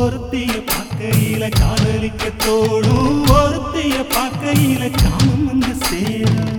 ஒருத்திய பார்க்கையில காதலிக்க தோடும் ஒருத்திய பார்க்கையில காமம் வந்து சேரும்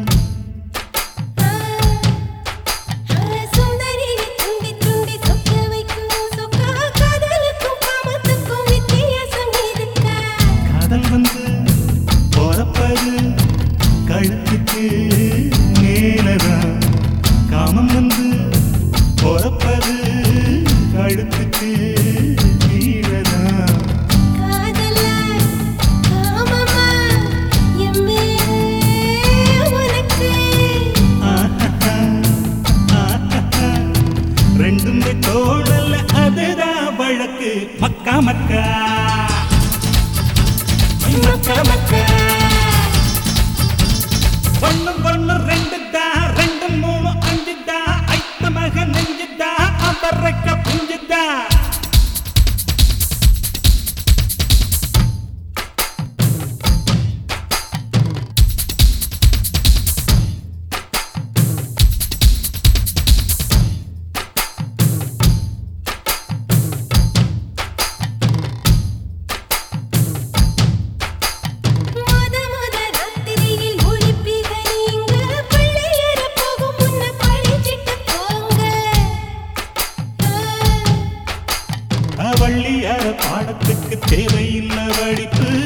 சுந்தரி துண்டி துண்டி சொக்க வைக்கும் சொக்கா காதலுக்கும் காமத்துக்கும் வித்தியாசம் இருக்கா காதல் வந்து போறப்பது கழுத்துக்கு மேலதான் காமம் வந்து போறப்பது கழுத்துக்கு கீழதான் காதலா காமமா எம்மே உனக்கு ஆஹா, ஆஹா. ரெண்டுமே தோழல்ல அதுதான் வழக்கு மக்கா மக்கா மக்கா மக்கா ஒண்ணு ஒண்ணு ரெண்டு தான் ரெண்டு மூணு அஞ்சு தான் ஐத்த மக நெஞ்சு தான் அவரைக்க புஞ்சு தான் முத முத ராத்திரியில் ஒளிப்பிக நீங்க பிள்ளையர போகும் முன்ன பழிச்சிட்டு போங்க வள்ளியார பாடத்துக்கு தேவையில்லை வடிப்பு